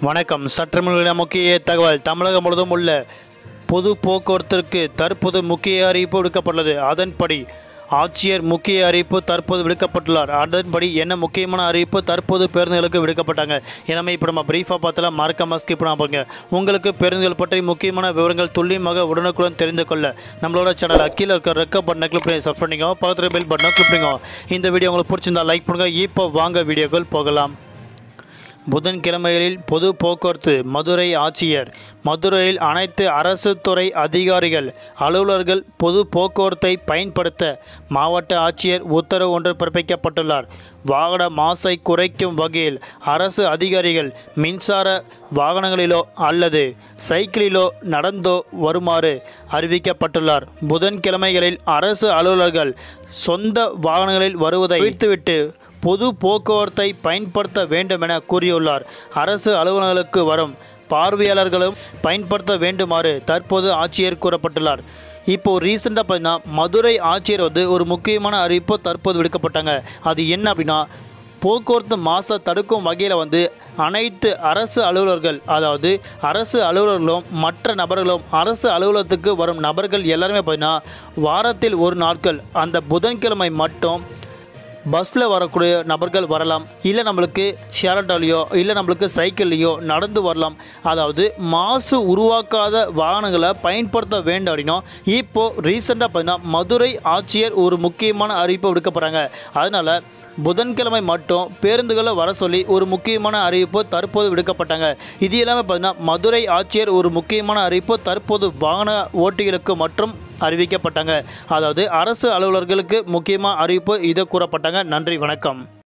வணக்கம் சற்று முன்னிட முக்கிய தகவல் தமிழகம் முழுவதும் உள்ள பொது போக்குவரத்திற்கு தற்போது முக்கிய அறிவிப்பு விடுக்கப்பட்டுள்ளது அதன்படி ஆட்சியர் முக்கிய அறிவிப்பு தற்போது விடுக்கப்பட்டுள்ளார் அதன்படி என்ன முக்கியமான அறிவிப்பு தற்போது பேருந்துகளுக்கு விடுக்கப்பட்டாங்க எனவே இப்போ நம்ம பிரீஃபாக பார்த்தலாம் மறக்காம ஸ்கிப் பண்ணாம பாருங்க உங்களுக்கு பேருந்துகள் பற்றி முக்கியமான விவரங்கள் துல்லியமாக உடனுக்குடன் தெரிந்து கொள்ள நம்மளோட சேனல் கீழே இருக்க ரெக்க பட்டனை கிளிக் பண்ணி சப்ஸ்கிரைப் பண்ணிக்கோ பக்கத்தில் பெல் பட்டனை கிளிக் பண்ணிக்கோ இந்த வீடியோ உங்களுக்கு பிடிச்சிருந்தா லைக் பண்ணுங்க இப்போ வாங்க வீடியோக்கள் போகலாம் புதன்கிழமைகளில் பொது போக்குவரத்து மதுரை ஆட்சியர் மதுரையில் அனைத்து அரசு துறை அதிகாரிகள் அலுவலர்கள் பொது போக்குவரத்தை பயன்படுத்த மாவட்ட ஆட்சியர் உத்தரவு ஒன்று பிறப்பிக்கப்பட்டுள்ளார் வாகன மாசை குறைக்கும் வகையில் அரசு அதிகாரிகள் மின்சார வாகனங்களிலோ அல்லது சைக்கிளிலோ நடந்தோ வருமாறு அறிவிக்கப்பட்டுள்ளார் புதன்கிழமைகளில் அரசு அலுவலர்கள் சொந்த வாகனங்களில் வருவதை விட்டுவிட்டு பொது போக்குவரத்தை பயன்படுத்த வேண்டும் என கூறியுள்ளார் அரசு அலுவலர்களுக்கு வரும் பார்வையாளர்களும் பயன்படுத்த வேண்டுமாறு தற்போது ஆட்சியர் கூறப்பட்டுள்ளார் இப்போ ரீசெண்டாக பார்த்தீங்கன்னா மதுரை ஆட்சியர் வந்து ஒரு முக்கியமான அறிவிப்பு தற்போது விடுக்கப்பட்டாங்க அது என்ன அப்படின்னா போக்குவரத்து மாசை தடுக்கும் வகையில் வந்து அனைத்து அரசு அலுவலர்கள் அதாவது அரசு அலுவலர்களும் மற்ற நபர்களும் அரசு அலுவலகத்துக்கு வரும் நபர்கள் எல்லாருமே பார்த்தீங்கன்னா வாரத்தில் ஒரு நாட்கள் அந்த புதன்கிழமை மட்டும் பஸ்ஸில் வரக்கூடிய நபர்கள் வரலாம் இல்லை நம்மளுக்கு ஷேர் ஆட்டோலையோ இல்லை நம்மளுக்கு சைக்கிள்லையோ நடந்து வரலாம் அதாவது மாசு உருவாக்காத வாகனங்களை பயன்படுத்த வேண்டும் அப்படின்னா இப்போது ரீசெண்டாக பார்த்தீங்கன்னா மதுரை ஆட்சியர் ஒரு முக்கியமான அறிவிப்பை விடுக்கப்படுறாங்க அதனால் புதன்கிழமை மட்டும் பேருந்துகளை வர சொல்லி ஒரு முக்கியமான அறிவிப்பு தற்போது விடுக்கப்பட்டாங்க இது எல்லாமே பார்த்தீங்கன்னா மதுரை ஆட்சியர் ஒரு முக்கியமான அறிவிப்பு தற்போது வாகன ஓட்டிகளுக்கு மற்றும் அறிவிக்கப்பட்டாங்க அதாவது அரசு அலுவலர்களுக்கு முக்கியமான அறிவிப்பு இதை கூறப்பட்டாங்க நன்றி வணக்கம்